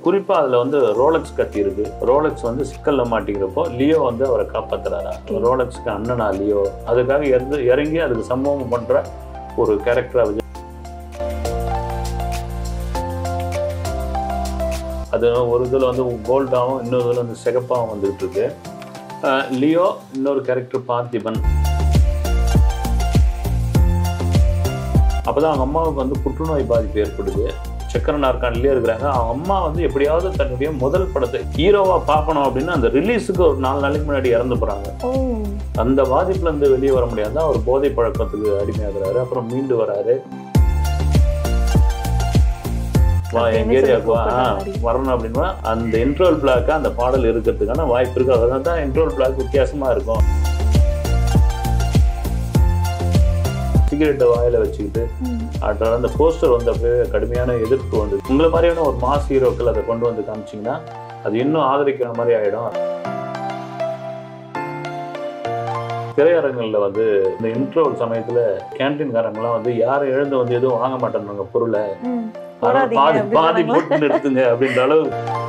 குறிப்பா அதுல வந்து ரோலக்ஸ் கத்தி இருக்கு ரோலக்ஸ் வந்து சிக்கல்ல மாட்டிக்கிறப்போ லியோ வந்து அவரை காப்பாத்துறாரா ரோலக்ஸ்க்கு அண்ணனா லியோ அதுக்காக இறந்து இறங்கி அதுக்கு சம்பவம் பண்ற ஒரு கேரக்டரா விஜய் அது ஒரு இதில் வந்து கோல்டாகவும் இன்னொரு இதில் வந்து சிகப்பாகவும் வந்துகிட்டு இருக்கு அஹ் லியோ இன்னொரு கேரக்டர் பார்த்திபன் அப்பதான் அவங்க அம்மாவுக்கு வந்து புற்றுநோய் பாதிப்பு ஏற்படுது சக்கர நாற்காலிலே இருக்கிறாங்க அவங்க அம்மா வந்து எப்படியாவது தன்னுடைய முதல் படத்தை ஹீரோவா பார்க்கணும் அப்படின்னு அந்த ரிலீஸுக்கு ஒரு நாலு நாளைக்கு முன்னாடி இறந்து போறாங்க ஓ அந்த பாதிப்புல இருந்து வெளியே வர முடியாது அவர் போதை பழக்கத்துக்கு அடிமையாகிறாரு அப்புறம் மீண்டு வராரு வா அது எங்க என்ன ஏரியாவுக்கு வா சொல்லி ஆ, கூப்பிடுற மாதிரி? வரணும் அப்படின்னா அந்த இன்ட்ரோல் பிளாக்கு அந்த பாடல் இருக்கிறதுக்கான வாய்ப்பு இருக்கு அதனால தான் இன்ட்ரோல் பிளாக் வித்தியாசமா இருக்கும் சிகரெட்டை வாயில வச்சுக்கிட்டு ம். அப்புறம் அந்த போஸ்டர் வந்து அப்படியே கடுமையான எதிர்ப்பு வந்து உங்களை மாதிரியான ஒரு மாஸ் ஹீரோக்கள் அதை கொண்டு வந்து காமிச்சிங்கன்னா அது இன்னும் ஆதரிக்கிற மாதிரி ஆயிடும் திரையரங்குகளில் வந்து இந்த இன்ட்ரோல் சமயத்துல கேன்டீன்காரங்களாம் வந்து யாரும் எழுந்து வந்து எதுவும் வாங்க மாட்டேன்னாங்க பொருளை ம். அதனால போடாதீங்க பாதி அப்படி பாதி சொன்னாங்களா? போட்டு நிறுத்துங்க அப்படின்ற அளவு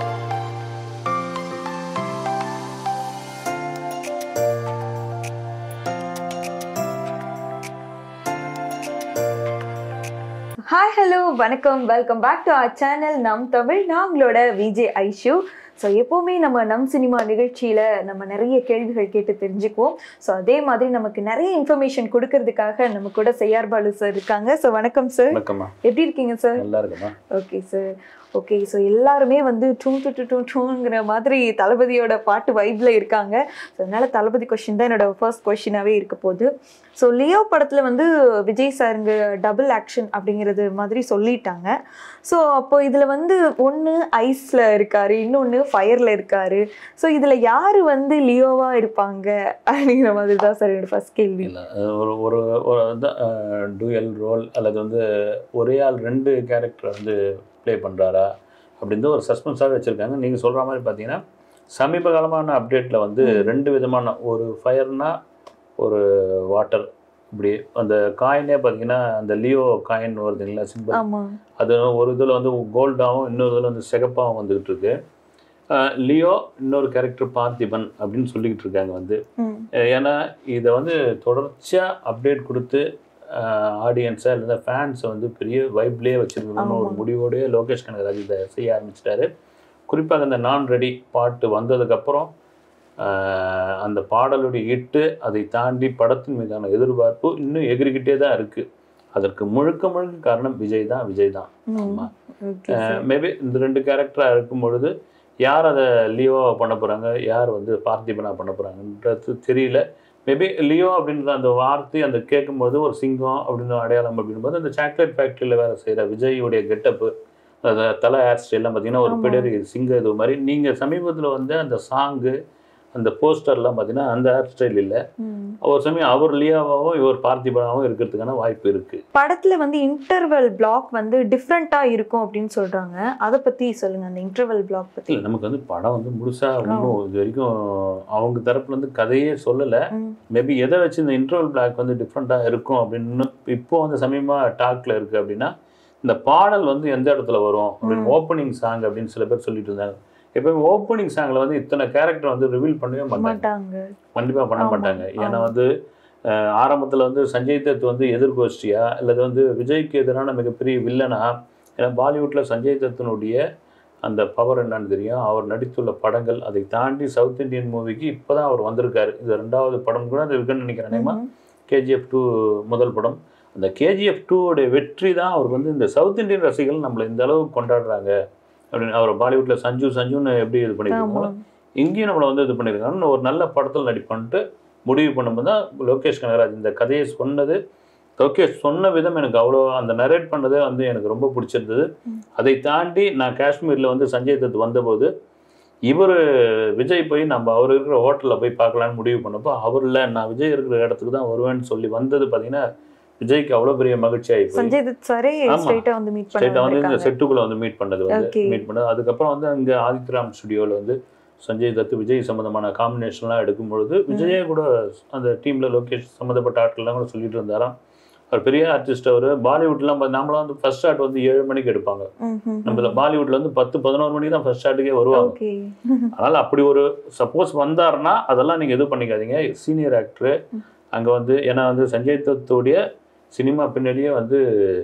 ஹாய் ஹலோ வணக்கம் welcome back to our channel நம் தமிழ் நான் உங்களோட விஜே ஐஷு ஸோ எப்போவுமே நம்ம நம் சினிமா நிகழ்ச்சியில் நம்ம நிறைய கேள்விகள் கேட்டு தெரிஞ்சுக்குவோம் ஸோ அதே மாதிரி நமக்கு நிறைய இன்ஃபர்மேஷன் கொடுக்கறதுக்காக நம்ம கூட செய்யார் பாலு சார் இருக்காங்க ஸோ வணக்கம் சார் வணக்கம்மா எப்படி இருக்கீங்க சார் நல்லா இருக்குமா ஓகே சார் ஓகே ஸோ எல்லாருமே வந்து டூ டூ டூ டூ டூங்கிற மாதிரி தளபதியோட பாட்டு வைப்ல இருக்காங்க ஸோ அதனால தளபதி கொஷின் தான் என்னோட ஃபர்ஸ்ட் கொஷினாகவே இருக்க போகுது ஸோ லியோ படத்தில் வந்து விஜய் சாருங்க டபுள் ஆக்ஷன் அப்படிங்கிறது மாதிரி சொல்லிட்டாங்க ஸோ அப்போ இதில் வந்து ஒன்று ஐஸில் இருக்காரு இன்னொன்று ஃபயரில் இருக்காரு ஸோ இதில் யார் வந்து லியோவாக இருப்பாங்க அப்படிங்கிற மாதிரி தான் சார் என்னோட ஃபர்ஸ்ட் கேள்வி இல்லை ஒரு ஒரு ஒரு டூயல் ரோல் அல்லது வந்து ஒரே ஆள் ரெண்டு கேரக்டர் வந்து ப்ளே பண்ணுறாரா அப்படின்னு ஒரு சஸ்பென்ஸாகவே வச்சுருக்காங்க நீங்கள் சொல்கிற மாதிரி பார்த்தீங்கன்னா சமீப காலமான அப்டேட்டில் வந்து ரெண்டு விதமான ஒரு ஃபயர்னா ஒரு வாட்டர் இப்படி அந்த காயினே பார்த்தீங்கன்னா அந்த லியோ காயின் வருதுங்களா சிம்பிள் ஆமாம் அது ஒரு இதில் வந்து கோல்டாகவும் இன்னொரு இதில் வந்து சிகப்பாகவும் வந்துக்கிட்டு இருக்கு அஹ் லியோ இன்னொரு கேரக்டர் பார்த்திபன் அப்படின்னு சொல்லிக்கிட்டு இருக்காங்க வந்து ம் அஹ் ஏன்னா இதை வந்து தொடர்ச்சியாக அப்டேட் கொடுத்து ஆடியன்ஸை இல்லை ஃபேன்ஸை வந்து பெரிய வைப்லேயே வச்சுருக்கணும்னு ஒரு ஆமா. முடிவோடய லோகேஷ் கனகராஜ் இதை செய்ய ஆரம்பிச்சிட்டாரு குறிப்பாக இந்த நான் ரெடி பாட்டு வந்ததுக்கப்புறம் அந்த பாடலுடைய இட்டு அதை தாண்டி படத்தின் மீதான எதிர்பார்ப்பு இன்னும் எகிரிக்கிட்டே தான் இருக்குது அதற்கு முழுக்க முழுக்க காரணம் விஜய் தான் விஜய் தான் ம் ஆமா. ஓகே சார் மேபி இந்த ரெண்டு கேரக்டராக இருக்கும் பொழுது யார் அதை லியோவா பண்ண போகிறாங்க யார் வந்து பார்த்திபனா பண்ண போகிறாங்கன்றது தெரியல மேபி லியோ அப்படின்ற அந்த வார்த்தை அந்த கேட்கும்போது ஒரு சிங்கம் அப்படின்னு அடையாளம் அப்படின்போது அந்த சாக்லேட் ஃபேக்ட்ரியில் வேலை செய்கிற விஜய்யுடைய கெட்டப்பு அந்த தலை ஹேர் ஸ்டைல்லாம் பார்த்தீங்கன்னா ஒரு ஆமா. பிடரி சிங்க இது மாதிரி நீங்கள் சமீபத்தில் வந்து அந்த சாங்கு அந்த போஸ்டர்லாம் பார்த்தீங்கன்னா அந்த ஹேர் ஸ்டைல் இல்லை ம் ஒரு சமயம் அவர் லியோவாகவும் இவர் பார்த்திபனாகவும் இருக்கிறதுக்கான வாய்ப்பு இருக்குது படத்துல வந்து இன்டர்வல் பிளாக் வந்து டிஃப்ரெண்டா இருக்கும் அப்படின்னு சொல்றாங்க அதை பத்தி சொல்லுங்க அந்த இன்டர்வல் பிளாக் பத்தி இல்லை நமக்கு வந்து படம் வந்து முழுசா இன்னும் இது வரைக்கும் அவங்க தரப்புல இருந்து கதையே சொல்லலை ம், மேபி எதை வச்சு இந்த இன்டர்வல் பிளாக் வந்து டிஃப்ரெண்ட்டாக இருக்கும் அப்படின்னு இப்போ வந்து சமீபமாக டாக்ல இருக்குது அப்படின்னா இந்த பாடல் வந்து எந்த இடத்துல வரும் அப்படின்னு ம். ஓப்பனிங் சாங் அப்படின்னு சில பேர் சொல்லிட்டு இருந்தாங்க எப்பவுமே ஓப்பனிங் சாங்கில் வந்து இத்தனை கேரக்டர் வந்து ரிவீல் பண்ணவே மாட்டாங்க மாட்டாங்க கண்டிப்பாக பண்ண ஆமா, மாட்டாங்க ஏன்னா ஆமா. வந்து ஆரம்பத்தில் வந்து சஞ்சய் தத் வந்து எதிர்கோஷ்டியா அல்லது வந்து விஜய்க்கு எதிரான மிகப்பெரிய வில்லனா ஏன்னா பாலிவுட்டில் சஞ்சய் தத்தினுடைய அந்த பவர் என்னன்னு தெரியும் அவர் நடித்துள்ள படங்கள் அதை தாண்டி சவுத் இந்தியன் மூவிக்கு இப்போ தான் அவர் வந்திருக்காரு இது ரெண்டாவது படம் கூட அது இருக்குன்னு நினைக்கிறேன் நேமா ம்ஹும். கேஜிஎஃப் டூ முதல் படம் அந்த கேஜிஎஃப் டூவோடைய வெற்றி தான் அவருக்கு வந்து இந்த சவுத் இந்தியன் ரசிகர்கள் நம்மளை இந்த அளவுக்கு கொண்டாடுறாங்க அப்படின்னு அவர் பாலிவுட்டில் சஞ்சு சஞ்சுன்னு எப்படி இது ஆமா பண்ணியிருக்காங்களோ இங்கேயும் நம்மளை வந்து இது பண்ணியிருக்காங்க ஒரு நல்ல படத்தில் நடிப்பான்ட்டு முடிவு பண்ணும்போது தான் லோகேஷ் கனகராஜ் இந்த கதையை சொன்னது லோகேஷ் சொன்ன விதம் எனக்கு அவ்வளோ அந்த நரேட் பண்ணதே வந்து எனக்கு ரொம்ப பிடிச்சிருந்தது ம். அதை தாண்டி நான் காஷ்மீரில் வந்து சஞ்சய் தத் வந்தபோது இவர் விஜய் போய் நம்ம அவர் இருக்கிற ஹோட்டலில் போய் பார்க்கலான்னு முடிவு பண்ணப்போ அவர் இல்லை நான் விஜய் இருக்கிற இடத்துக்கு தான் வருவேன்னு சொல்லி வந்தது பார்த்தீங்கன்னா விஜய்க்கு அவ்வளோ பெரிய மகிழ்ச்சி ஆகி போய் சஞ்சய் தத் சாரே ஆமா. ஸ்ட்ரைட்டா வந்து மீட் ஸ்ட்ரைட்டாக வந்து இந்த பண்ணி செட்டுக்குள்ளே வந்து மீட் பண்ணது வந்து Okay. மீட் பண்ணது அதுக்கப்புறம் வந்து அங்கே ஆதித்யராம் ஸ்டுடியோவில் வந்து சஞ்சய் தத் விஜய் சம்மந்தமான காம்பினேஷன்லாம் எடுக்கும் பொழுது விஜயே கூட அந்த டீமில் லோகேஷ் சம்மந்தப்பட்ட ஆட்கள்லாம் கூட சொல்லிட்டு இருந்தாராம் அவர் பெரிய ஆர்டிஸ்ட் அவர் பாலிவுட்லாம் பார்த்து நாமளாம் வந்து ஃபர்ஸ்ட் ஷாட் வந்து ஏழு மணிக்கு எடுப்பாங்க நம்ம பாலிவுட்ல வந்து பத்து பதினோரு மணிக்கு தான் ஃபர்ஸ்ட் ஷாட்டுக்கே வருவாங்க ஓகே அதனால் அப்படி ஒரு சப்போஸ் வந்தாருன்னா அதெல்லாம் நீங்கள் இது பண்ணிக்காதீங்க சீனியர் ஆக்டரு அங்கே வந்து ஏன்னா வந்து சஞ்சய் தத்துடைய சினிமா பின்னணியே வந்து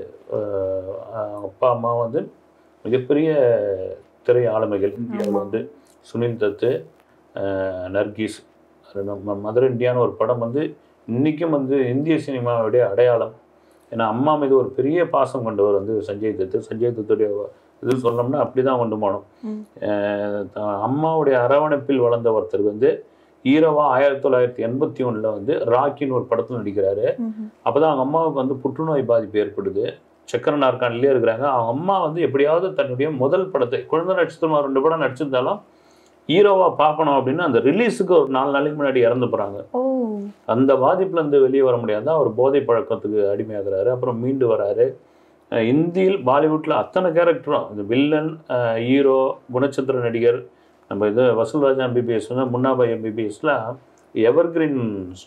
அஹ், அவங்க அப்பா அம்மா வந்து மிகப்பெரிய திரை ஆளுமைகள் இந்தியாவில் ஆமா. வந்து சுனில் தத்து அஹ், நர்கீஸ் அது நம்ம மதர் இந்தியான்னு ஒரு படம் வந்து இன்றைக்கும் வந்து இந்திய சினிமாவுடைய அடையாளம் ஏன்னா அம்மா மீது ஒரு பெரிய பாசம் கொண்டவர் வந்து சஞ்சய் தத்து சஞ்சய் தத்துடைய இது சொல்லணும்னா அப்படி தான் கொண்டு போனோம் ம். அஹ் தான் அம்மாவுடைய அரவணைப்பில் வளர்ந்த ஒருத்தர் வந்து ஈரவா ஆயிரத்தி தொள்ளாயிரத்தி எண்பத்தி ஒண்ணுல வந்து ராக்கின்னு ஒரு படத்தில் நடிக்கிறாரு அப்பதான் அவங்க அம்மாவுக்கு வந்து புற்றுநோய் பாதிப்பு ஏற்படுது சக்கர நாற்காலிலே இருக்கிறாங்க அவங்க அம்மா வந்து எப்படியாவது தன்னுடைய முதல் படத்தை குழந்தை நட்சத்திரமா ரெண்டு படம் நடிச்சிருந்தாலும் ஹீரோவா பார்க்கணும் அப்படின்னு அந்த ரிலீஸுக்கு ஒரு நாலு நாளைக்கு முன்னாடி இறந்து போறாங்க ஓ அந்த பாதிப்புல இருந்து வெளியே வர முடியாது அவர் போதை பழக்கத்துக்கு அடிமையாகிறாரு அப்புறம் மீண்டு வராரு அஹ் இந்தியில் பாலிவுட்ல அத்தனை கேரக்டரும் இந்த வில்லன் அஹ் ஹீரோ குணச்சித்திர நடிகர் நம்ம இது வசூல்ராஜா எம்பிபிஎஸ் வந்து முன்னாபாய் எம்பிபிஎஸ்லாம் எவர்கிரீன்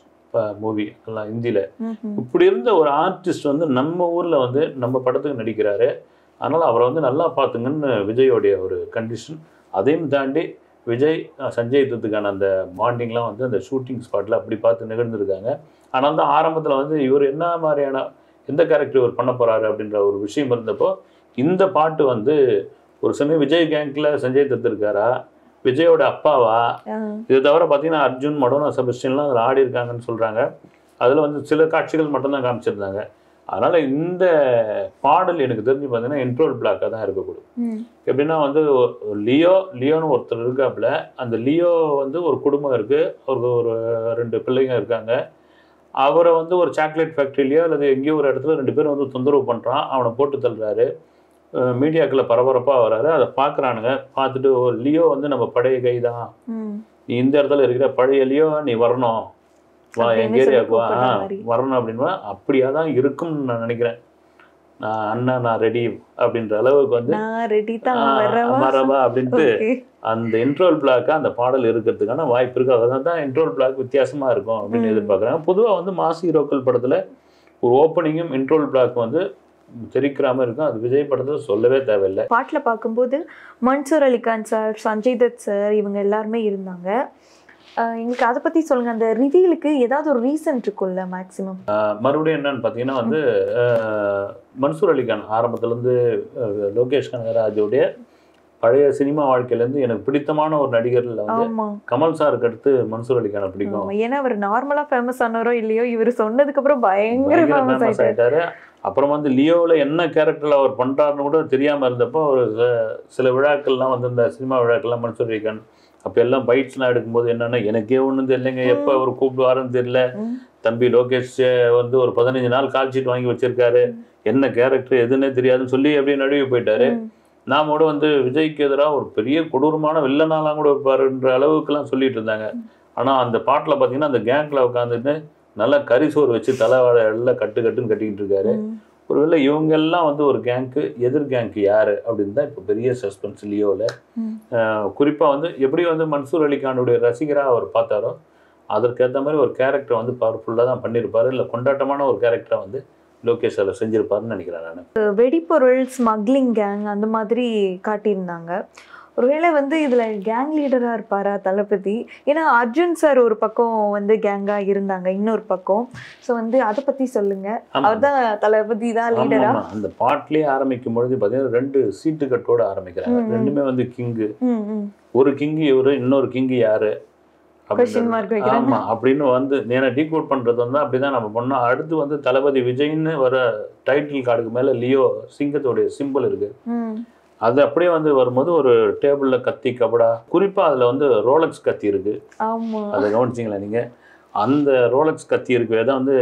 மூவி எல்லாம் ஹிந்தியில் ம்ஹும். இப்படி இருந்த ஒரு ஆர்டிஸ்ட் வந்து நம்ம ஊரில் வந்து நம்ம படத்துக்கு நடிக்கிறாரு அதனால் அவரை வந்து நல்லா பார்த்துங்கன்னு விஜயோடைய ஒரு கண்டிஷன் அதையும் தாண்டி விஜய் அஹ், சஞ்சய் தத்துக்கான அந்த பாண்டிங்லாம் வந்து அந்த ஷூட்டிங் ஸ்பாட்டில் அப்படி பார்த்து நிகழ்ந்திருக்காங்க ஆனால் தான் ஆரம்பத்தில் வந்து இவர் என்ன மாதிரியான எந்த கேரக்டர் இவர் பண்ண போகிறாரு அப்படின்ற ஒரு விஷயம் இருந்தப்போ இந்த பாட்டு வந்து ஒரு சமயம் விஜய் கேங்கில் சஞ்சய் தத்து இருக்காரா விஜயோட அப்பாவா ஆ. இது தவிர பார்த்தீங்கன்னா அர்ஜுன் மடோனா செபஸ்டின்லாம் அதில் ஆடி இருக்காங்கன்னு சொல்கிறாங்க அதில் வந்து சில காட்சிகள் மட்டும்தான் காமிச்சிருந்தாங்க அதனால் இந்த பாடல் எனக்கு தெரிஞ்சு பார்த்தீங்கன்னா இன்ட்ரோல் பிளாக்காக தான் இருக்கக்கூடும் ம். எப்படின்னா வந்து ஒ- லியோ லியோன்னு ஒருத்தர் இருக்காப்புல அந்த லியோ வந்து ஒரு குடும்பம் இருக்குது அவருக்கு ஒரு ரெண்டு பிள்ளைங்க இருக்காங்க அவரை வந்து ஒரு சாக்லேட் ஃபேக்ட்ரிலையோ அல்லது எங்கேயோ ஒரு இடத்துல ரெண்டு பேரும் வந்து தொந்தரவு பண்ணுறான் அவனை போட்டு தள்ளுறாரு மீடியாக்களில் பரபரப்பாக வராரு அதை பார்க்குறானுங்க பார்த்துட்டு ஓ லியோ வந்து நம்ம பழைய கை தான் ம். நீ இந்த இடத்துல இருக்கிற பழைய லியோ நீ வரணும் வா அப்படின்னு எங்கள் சொல்லி ஏரியாவுக்கு வா கூப்பிடுற ஆ, மாதிரி. வரணும் அப்படின்னா அப்படியா தான் இருக்கும்னு நான் நினைக்கிறேன் நான் அண்ணா நான் ரெடி அப்படின்ற அளவுக்கு வந்து நான் ரெடி தான் ஆ, வரவா வரவா அப்படின்ட்டு ஓகே அந்த இன்ட்ரோல் பிளாக்கா அந்த பாடல் இருக்கிறதுக்கான வாய்ப்பு இருக்கு அதனால தான் இன்ட்ரோல் பிளாக் வித்தியாசமா இருக்கும் அப்படின்னு ம். எதிர்பார்க்குறாங்க பொதுவாக வந்து மாஸ் ஹீரோக்கள் படத்துல ஒரு ஓப்பனிங்கும் இன்ட்ரோல் பிளாக் வந்து தெரிக்கிறாம இருக்கும் அது விஜய் படத்துல சொல்லவே தேவையில்லை பாட்டுல பார்க்கும்போது மன்சூர் அலிகான் சார் சஞ்சய் தத் சார் இவங்க எல்லாருமே இருந்தாங்க ஆஹ் எங்களுக்கு அதை பத்தி சொல்லுங்க அந்த ரிவீலுக்கு ஏதாவது ஒரு ரீசன் இருக்கும்ல மேக்ஸிமம் அஹ் மறுபடியும் என்னன்னு பார்த்தீங்கன்னா வந்து அஹ், மன்சூர் அலிகான் ஆரம்பத்துலேருந்து லோகேஷ் கனகராஜோடைய பழைய சினிமா வாழ்க்கையிலேருந்து எனக்கு பிடித்தமான ஒரு நடிகர்ல வந்து ஆமா கமல் சாருக்கு அடுத்து மன்சூர் அலிகானை பிடிக்கும் ஆமா ஏன்னா அவர் நார்மலா ஃபேமஸ் ஆனாரோ இல்லையோ இவர் சொன்னதுக்கு அப்புறம் பயங்கர பயங்கர ஃபேமஸ் ஃபேமஸ் ஆயிட்டாரு ஆயிட்டாரு அப்புறம் வந்து லியோவில் என்ன கேரக்டரில் அவர் பண்ணுறாருன்னு கூட தெரியாமல் இருந்தப்போ ஒரு சில- சில விழாக்கள்லாம் வந்து இந்த சினிமா விழாக்கள்லாம் மன்சூர் அலிகான் அப்போ எல்லாம் பைட்ஸ்லாம் எடுக்கும்போது என்னன்னா எனக்கே ஒன்றும் தெரியலைங்க எப்போ அவர் கூப்பிடுவாருன்னு தெரியல ம். தம்பி லோகேஷ் வந்து ஒரு பதினஞ்சு நாள் கால் ஷீட் வாங்கி வச்சிருக்காரு என்ன கேரக்டர் எதுன்னே தெரியாதுன்னு சொல்லி அப்படியே நடுவி போயிட்டாரு ம். நாம கூட வந்து விஜய்க்கு எதிராக ஒரு பெரிய கொடூரமான வில்லனாலாம் கூட இருப்பாருன்ற அளவுக்குலாம் சொல்லிட்டு இருந்தாங்க ஆனால் அந்த பாட்டில் பார்த்தீங்கன்னா அந்த கேங்கில் உட்காந்துட்டு நல்லா கறி சோறு வச்சு தலைவாழை எல்லாம் கட்டு கட்டுன்னு கட்டிக்கிட்டு இருக்காரு ம். ஒருவேளை இவங்க எல்லாம் வந்து ஒரு கேங்க்கு எதிர் கேங்க்கு யாரு அப்படின்னு தான் இப்போ பெரிய சஸ்பென்ஸ் லியோவில் ம். குறிப்பாக வந்து எப்படி வந்து மன்சூர் அலிகானுடைய ரசிகராக அவர் பார்த்தாரோ அதற்கேற்ற மாதிரி ஒரு கேரக்டர் வந்து பவர்ஃபுல்லாக தான் பண்ணியிருப்பாரு இல்லை கொண்டாட்டமான ஒரு கேரக்டரை வந்து லோகேஷ் அதில் செஞ்சிருப்பாருன்னு நினைக்கிறேன் நான் வெடிப்பொருள் ஸ்மக்லிங் கேங் அந்த மாதிரி காட்டியிருந்தாங்க ஒருவேளை வந்து இதுல கேங் லீடரா இருப்பாரா தளபதி ஏன்னா அர்ஜுன் சார் ஒரு பக்கம் வந்து கேங்கா இருந்தாங்க இன்னொரு பக்கம் ஸோ வந்து அதை பத்தி சொல்லுங்க ஆமா. அவர்தான் தளபதி தான் ஆமா, லீடரா ஆமா. அந்த பாட்டிலே ஆரம்பிக்கும் பொழுது பார்த்தீங்கன்னா ரெண்டு சீட்டு கட்டோட ஆரம்பிக்கிறாங்க ம், ம். ரெண்டுமே வந்து கிங்கு ம் ம் ஒரு கிங்கு இவரு இன்னொரு கிங்கு யாரு Question mark அப்படின்றது. வைக்கிறாங்க. ஆமா அப்படின்னு வந்து நேரா டீகோட் பண்றது வந்து அப்படிதான் நம்ம பண்ணோம் அடுத்து வந்து தளபதி விஜய்ன்னு வர டைட்டில் கார்டுக்கு மேல லியோ சிங்கத்தோடைய சிம்பிள் இருக்கு ம் அது அப்படியே வந்து வரும்போது ஒரு டேபிள்ல கத்தி கபடா குறிப்பா அதுல வந்து ரோலக்ஸ் கத்தி இருக்கு ஆமா அதை கவனிச்சிங்களா நீங்க அந்த ரோலக்ஸ் கத்தி இருக்கு அதான் வந்து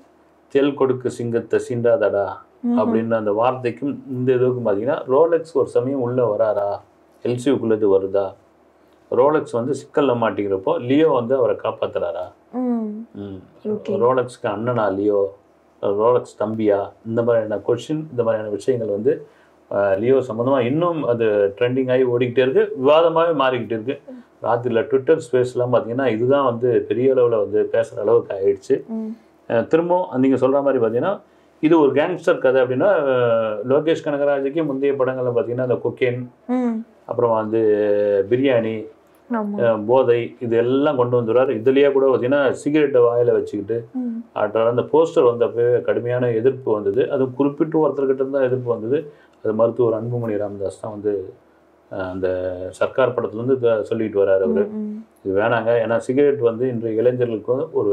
தெல் கொடுக்கு சிங்கத்தை சீண்டாதடா ம், அப்படின்னு அந்த வார்த்தைக்கும் இந்த இதுக்கும் பார்த்தீங்கன்னா ரோலெக்ஸ் ஒரு சமயம் உள்ளே வராரா எல்சியுக்குள்ளது வருதா ரோலெக்ஸ் வந்து சிக்கலில் மாட்டிக்கிறப்போ லியோ வந்து அவரை காப்பாத்துறாரா ம் ம். Okay. ரோலெக்ஸ்க்கு அண்ணனா லியோ ரோலெக்ஸ் தம்பியா இந்த மாதிரியான கொஷின் இந்த மாதிரியான விஷயங்கள் வந்து அஹ், லியோ சம்மந்தமாக இன்னும் அது ட்ரெண்டிங் ஆகி ஓடிக்கிட்டே இருக்கு விவாதமாகவே மாறிக்கிட்டு இருக்கு ராத்திரியில் ட்விட்டர் ஸ்பேஸ்லாம் பார்த்தீங்கன்னா இதுதான் வந்து பெரிய அளவில் வந்து பேசுகிற அளவுக்கு ஆயிடுச்சு ம் அஹ் திரும்பவும் நீங்கள் சொல்கிற மாதிரி பார்த்தீங்கன்னா இது ஒரு கேங்ஸ்டர் கதை அப்படின்னா அஹ், லோகேஷ் கனகராஜுக்கு முந்தைய படங்களில் பார்த்தீங்கன்னா அந்த கொக்கேன் ம் அப்புறம் வந்து பிரியாணி ஆமா அஹ், போதை இது எல்லாம் கொண்டு வந்துடுறாரு இதுலேயே கூட பார்த்தீங்கன்னா சிகரெட்டை வாயில் வச்சுக்கிட்டு ம் ஆட்டார் அந்த போஸ்டர் வந்தப்போ கடுமையான எதிர்ப்பு வந்தது அது குறிப்பிட்டு ஒருத்தர்கிட்ட இருந்தால் எதிர்ப்பு வந்தது அது மருத்துவர் அன்புமணி ராமதாஸ் தான் வந்து அஹ், அந்த சர்க்கார் படத்துலேருந்து இதை சொல்லிட்டு வராரு அவர் ம், ம். இது வேணாங்க ஏன்னா சிகரெட் வந்து இன்றைய இளைஞர்களுக்கு வந்து ஒரு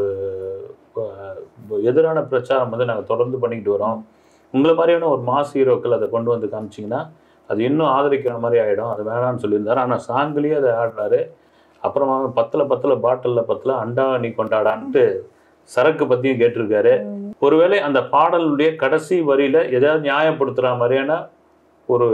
அஹ், எதிரான பிரச்சாரம் வந்து நாங்கள் தொடர்ந்து பண்ணிக்கிட்டு வரோம் உங்களை மாதிரியான ஒரு மாஸ் ஹீரோக்கள் அதை கொண்டு வந்து காமிச்சிங்கன்னா அது இன்னும் ஆதரிக்கிற மாதிரி ஆகிடும் அது வேணாம்னு சொல்லியிருந்தாரு ஆனால் சாங்கிலேயே அதை ஆடுறாரு அப்புறமா பத்தில் பத்தில் பாட்டிலில் பத்தில் அண்டா நீ கொண்டாடான்ட்டு சரக்கு பற்றியும் கேட்டிருக்காரு ம். ஒருவேளை அந்த பாடலுடைய கடைசி வரியில எதாவது நியாயப்படுத்துகிற மாதிரியான ஒரு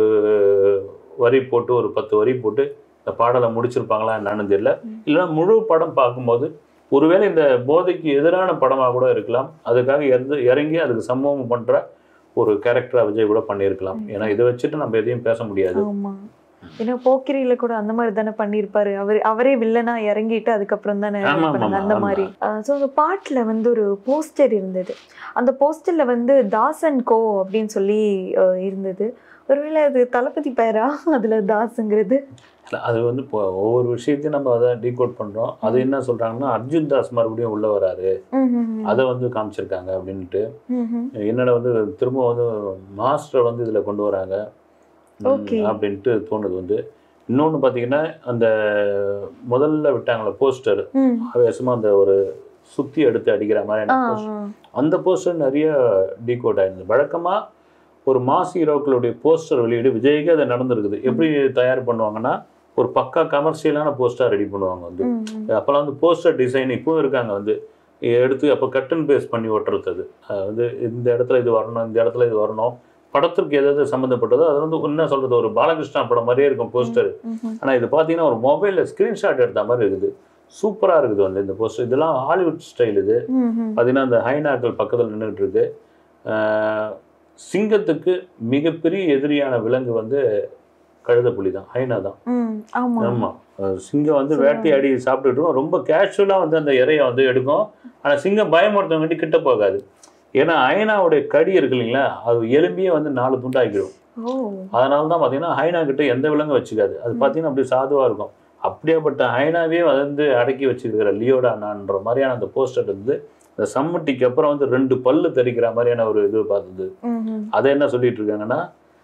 வரி போட்டு ஒரு பத்து வரி போட்டு இந்த பாடலை முடிச்சிருப்பாங்களா என்னன்னு தெரியல இல்லைன்னா முழு படம் பார்க்கும்போது ஒருவேளை இந்த போதைக்கு எதிரான படமாக கூட இருக்கலாம் அதுக்காக எது இறங்கி அதுக்கு சம்பவம் பண்ற ஒரு கேரக்டரா விஜய் கூட பண்ணியிருக்கலாம் ஏன்னா இதை வச்சுட்டு நம்ம எதையும் பேச முடியாது ஆமா ஏன்னா போக்கிரியில கூட அந்த மாதிரி தானே பண்ணியிருப்பாரு அவர் அவரே வில்லனா இறங்கிட்டு அதுக்கப்புறம் தானே ஆமா, ஆமா, பண்ணாங்க அந்த ஆமா. மாதிரி ஸோ அந்த பாட்டுல வந்து ஒரு போஸ்டர் இருந்தது அந்த போஸ்டர்ல வந்து தாசன் கோ அப்படின்னு சொல்லி அஹ், இருந்தது ஒருவேளை அது தளபதி பெயரா அதுல தாஸுங்கிறது இல்ல, அது வந்து இப்போ ஒவ்வொரு விஷயத்தையும் நம்ம அதை டீகோட் பண்றோம் அது என்ன சொல்றாங்கன்னா அர்ஜுன் தாஸ் மறுபடியும் உள்ள வராரு அதை வந்து காமிச்சிருக்காங்க அப்படின்ட்டு என்னோட வந்து திரும்ப வந்து மாஸ்டரை வந்து இதில் கொண்டு வராங்க ம், Okay. அப்படின்ட்டு தோணுது வந்து இன்னொன்று பார்த்தீங்கன்னா அந்த முதல்ல விட்டாங்களே போஸ்டர் ஆவேசமாக அந்த ஒரு சுத்தி எடுத்து அடிக்கிற மாதிரியான poster. அந்த போஸ்டர் நிறைய டீகோட் ஆயிருந்தது வழக்கமாக ஒரு மாஸ் ஹீரோக்களுடைய போஸ்டர் வெளியீடு விஜய்க்கு அது நடந்திருக்குது எப்படி தயார் பண்ணுவாங்கன்னா ஒரு பக்கா கமர்ஷியலான போஸ்டர் ரெடி பண்ணுவாங்க வந்து அப்போல்லாம் வந்து போஸ்டர் டிசைன் இப்பவும் இருக்காங்க வந்து எடுத்து அப்போ கட் அண்ட் பேஸ்ட் பண்ணி ஒட்டுறது அது அது வந்து இந்த இடத்துல இது வரணும் இந்த இடத்துல இது வரணும் படத்திற்கு எதாவது சம்மந்தப்பட்டதோ அது வந்து என்ன சொல்றது ஒரு பாலகிருஷ்ணா படம் மாதிரியே இருக்கும் போஸ்டர் ஆனால் இது பார்த்தீங்கன்னா ஒரு மொபைலில் ஸ்க்ரீன்ஷாட் எடுத்த மாதிரி இருக்குது சூப்பராக இருக்குது வந்து இந்த போஸ்டர் இதெல்லாம் ஹாலிவுட் ஸ்டைல் இது பார்த்தீங்கன்னா அந்த ஹைனாக்கள் பக்கத்தில் நின்றுட்டு இருக்கு ஆஹ் சிங்கத்துக்கு மிகப்பெரிய எதிரியான விலங்கு வந்து கழுதைப்புலி தான் ஹைனா தான் ஆமா ஆமாம் சிங்கம் வந்து சொல்லுவாங்க. வேட்டையாடி சாப்பிட்டுட்டு இருக்கும் ரொம்ப கேஷுவலாக வந்து அந்த இறையை வந்து எடுக்கும் ஆனால் சிங்கம் பயமுறுத்தவங்க வேண்டி கிட்ட போகாது ஏன்னா ஐனாவுடைய கடி இருக்கு இல்லைங்களா அது எலும்பியே வந்து நாலு துண்டாக்கிடும் ஓ அதனால தான் பார்த்தீங்கன்னா ஹைனா கிட்ட எந்த விலங்கும் வச்சுக்காது அது பார்த்தீங்கன்னா அப்படி சாதுவாக இருக்கும் அப்படியேப்பட்ட ஹைனாவே வந்து அடக்கி வச்சிருக்கிற லியோடானான்ற மாதிரியான அந்த போஸ்டர் இருந்து இந்த சம்மட்டிக்கு அப்புறம் வந்து ரெண்டு பல்லு தெரிக்கிற மாதிரியான ஒரு இது பார்த்தது ம்ஹும். அதை என்ன சொல்லிட்டு இருக்காங்கன்னா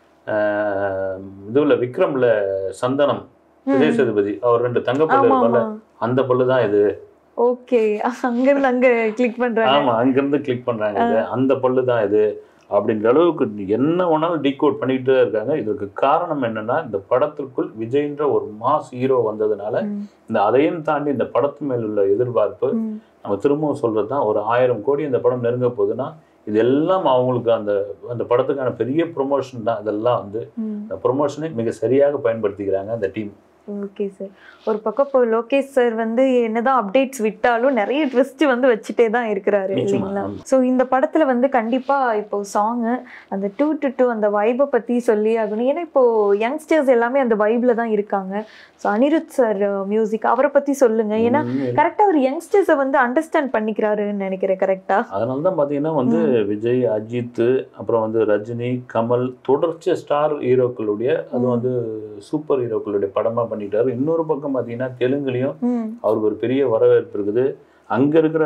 ஆஹ் இதுல விக்ரம்ல சந்தனம் விஜய் சேதுபதி அவர் ரெண்டு தங்கப்பல்லு ஆமா இருக்கும்ல ஆமா அந்த பல்லு தான் இது ஓகே அங்கிருந்து அங்க கிளிக் பண்றாங்க ஆமா அங்கிருந்து கிளிக் பண்றாங்க இது அந்த பல்லு தான் இது அப்படின்ற அளவுக்கு என்ன வேணாலும் டீகோட் பண்ணிக்கிட்டே இருக்காங்க இதுக்கு காரணம் என்னன்னா இந்த படத்திற்குள் விஜய்ன்ற ஒரு மாஸ் ஹீரோ வந்ததுனால ம், இந்த அதையும் தாண்டி இந்த படத்து மேல் உள்ள எதிர்பார்ப்பு ம். நம்ம திரும்பவும் சொல்றது தான் ஒரு ஆயிரம் கோடி இந்த படம் நெருங்க போகுதுன்னா இதெல்லாம் அவங்களுக்கு அந்த அந்த படத்துக்கான பெரிய ப்ரொமோஷன் தான் இதெல்லாம் வந்து ம். இந்த ப்ரொமோஷனை மிக சரியாக பயன்படுத்திக்கிறாங்க அந்த டீம் ஓகே சார் ஒரு பக்கம் இப்போ லோகேஷ் சார் வந்து என்னதான் அப்டேட்ஸ் விட்டாலும் நிறைய ட்விஸ்ட் வந்து வச்சுட்டே தான் இருக்கிறாரு நிச்சயமா, இல்லைங்களா ஆமா. ஸோ இந்த படத்துல வந்து கண்டிப்பா இப்போ சாங்கு அந்த டூ டு டூ அந்த வைபை பத்தி சொல்லி ஆகணும் ஏன்னா இப்போ யங்ஸ்டர்ஸ் எல்லாமே அந்த வைப்ல தான் இருக்காங்க ஸோ அனிருத் சார் மியூசிக் அவரை பத்தி சொல்லுங்க ஏன்னா உண்மையிலே. கரெக்டா அவர் யங்ஸ்டர்ஸை வந்து அண்டர்ஸ்டாண்ட் பண்ணிக்கிறாருன்னு நினைக்கிறேன் கரெக்டா அதனால தான் பார்த்தீங்கன்னா வந்து விஜய் அஜித் அப்புறம் வந்து ரஜினி கமல் தொடர்ச்சி ஸ்டார் ஹீரோக்களுடைய அது ம். வந்து சூப்பர் ஹீரோக்களுடைய படமா பண்ணிட்டாரு இன்னொரு பக்கம் பார்த்தீங்கன்னா தெலுங்குலையும் ம் அவருக்கு ஒரு பெரிய வரவேற்பு இருக்குது அங்கே இருக்கிற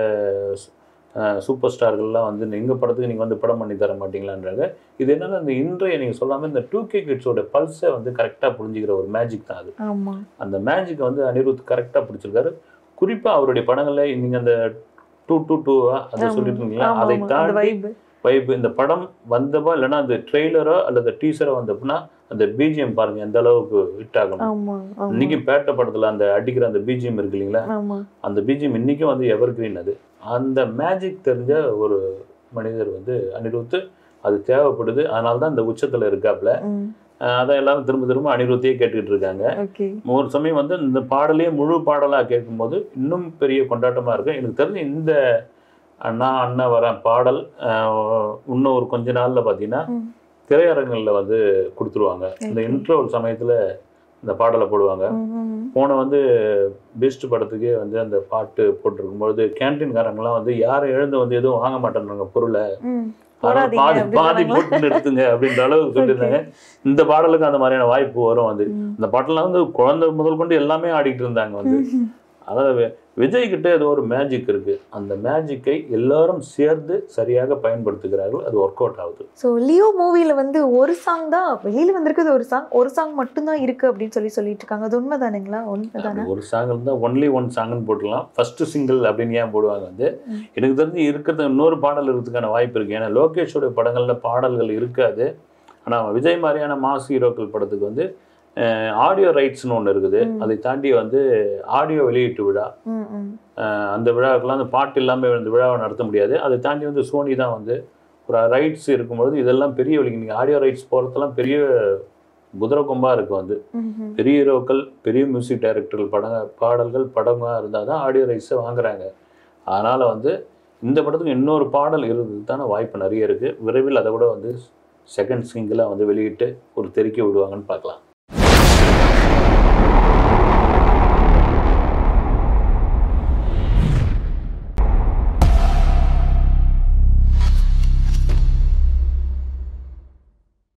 சூப்பர் ஸ்டார்கள்லாம் வந்து எங்கள் படத்துக்கு நீங்கள் வந்து படம் பண்ணி தர மாட்டீங்களான்றாங்க இது என்னன்னா இந்த இன்றைய நீங்கள் சொல்லாமல் இந்த டூ கே கிட்ஸோட பல்ஸை வந்து கரெக்டாக புரிஞ்சுக்கிற ஒரு மேஜிக் தான் அது ஆமா அந்த மேஜிக்கை வந்து அனிருத் கரெக்டாக பிடிச்சிருக்காரு குறிப்பாக அவருடைய படங்களில் நீங்கள் அந்த டூ டூ டூவா அதை ஆமா. சொல்லிட்டு இருந்தீங்களா ஆமா, அதை ஆமா. அந்த தாண்டி வைப் வைப் இந்த படம் வந்தப்போ இல்லைன்னா அந்த ட்ரெய்லரோ அல்லது டீசரோ வந்தப்பன்னா அந்த பிஜிஎம் பாருங்க எந்த அளவுக்கு ஹிட் ஆகணும் ஆமா ஆமா இன்னைக்கு பேட்ட படத்துல அந்த அடிக்கிற அந்த பிஜிஎம் இருக்கு இல்லைங்களா ஆமா அந்த பிஜிஎம் இன்னைக்கும் வந்து எவர் கிரீன் அது அந்த மேஜிக் தெரிஞ்ச ஒரு மனிதர் வந்து அனிருத் அது தேவைப்படுது அதனால தான் இந்த உச்சத்துல இருக்காப்புல ம் அஹ் அதை எல்லாரும் திரும்ப திரும்ப அனிருத்தையே கேட்டுக்கிட்டு இருக்காங்க ஓகே ஒரு சமயம் வந்து இந்த பாடலையே முழு பாடலாக கேட்கும்போது இன்னும் பெரிய கொண்டாட்டமாக இருக்கும் எனக்கு தெரிஞ்சு இந்த அண்ணா அண்ணா வரேன் பாடல் அஹ், இன்னும் ஒரு கொஞ்ச நாளில் பார்த்தீங்கன்னா ம். திரையரங்குகளில் வந்து கொடுத்துருவாங்க இந்த Okay. இன்டர்வல் சமயத்தில் இந்த பாடலை போடுவாங்க ம், ம், போன வந்து பெஸ்ட் படத்துக்கே வந்து அந்த பாட்டு போட்டிருக்கும்பொழுது கேன்டீன்காரங்களாம் வந்து யாரும் எழுந்து வந்து எதுவும் வாங்க மாட்டேன்றாங்க பொருளை ம் போடாதீங்க பாதி அப்படி பாதி சொன்னாங்களா? போட்டு நிறுத்துங்க அப்படின்ற அளவுக்கு சொல்லியிருந்தாங்க இந்த பாடலுக்கு அந்த மாதிரியான வாய்ப்பு வரும் வந்து ம். இந்த பாட்டெல்லாம் வந்து குழந்தை முதல் கொண்டு எல்லாமே ஆடிட்டு இருந்தாங்க வந்து அதாவது வி- விஜய் கிட்ட ஏதோ ஒரு மேஜிக் இருக்கு அந்த மேஜிக்கை எல்லாரும் சேர்ந்து சரியாக பயன்படுத்துகிறார்கள் அது ஒர்க் அவுட் ஆகுது ஸோ லியோ மூவில வந்து ஒரு சாங் தான் வெளியில வந்திருக்குது ஒரு சாங் ஒரு சாங் மட்டும்தான் இருக்கு அப்படின்னு சொல்லி சொல்லிட்டு இருக்காங்க அது உண்மைதானுங்களா உண்மைதானே அப்படி ஒரு சாங் இருந்தால் ஒன்லி ஒன் சாங்னு போட்டுக்கலாம் ஃபர்ஸ்ட் சிங்கிள் அப்படின்னு ஏன் போடுவாங்க வந்து ம். எனக்கு தெரிஞ்சு இருக்கிறது இன்னொரு பாடல் இருக்கிறதுக்கான வாய்ப்பு இருக்கு ஏன்னா லோகேஷோட படங்களில் பாடல்கள் இருக்காது ஆனால் விஜய் மாதிரியான மாஸ் ஹீரோக்கள் படத்துக்கு வந்து ஆடியோ ரைட்ஸ்னு ஒன்று இருக்குது ம். அதை தாண்டி வந்து ஆடியோ வெளியீட்டு விழா ம், ம். அஹ் அந்த விழாக்கெல்லாம் அந்த பாட்டு இல்லாமல் இந்த விழாவை நடத்த முடியாது அதை தாண்டி வந்து சோனி தான் வந்து ஒரு ரைட்ஸ் இருக்கும்பொழுது இதெல்லாம் பெரிய வழிக்கு நீங்கள் ஆடியோ ரைட்ஸ் போகிறதெல்லாம் பெரிய குதிரை கொம்பாக இருக்கும் வந்து ம், ம். பெரிய ஹீரோக்கள் பெரிய மியூசிக் டைரக்டர்கள் படங்க பாடல்கள் படமாக இருந்தால் தான் ஆடியோ ரைட்ஸை வாங்குறாங்க அதனால் வந்து இந்த படத்துக்கு இன்னொரு பாடல் இருந்ததுக்கான வாய்ப்பு நிறைய இருக்குது விரைவில் அதை கூட வந்து செகண்ட் சிங்கிளாக வந்து வெளியிட்டு ஒரு தெறிக்க விடுவாங்கன்னு பார்க்கலாம்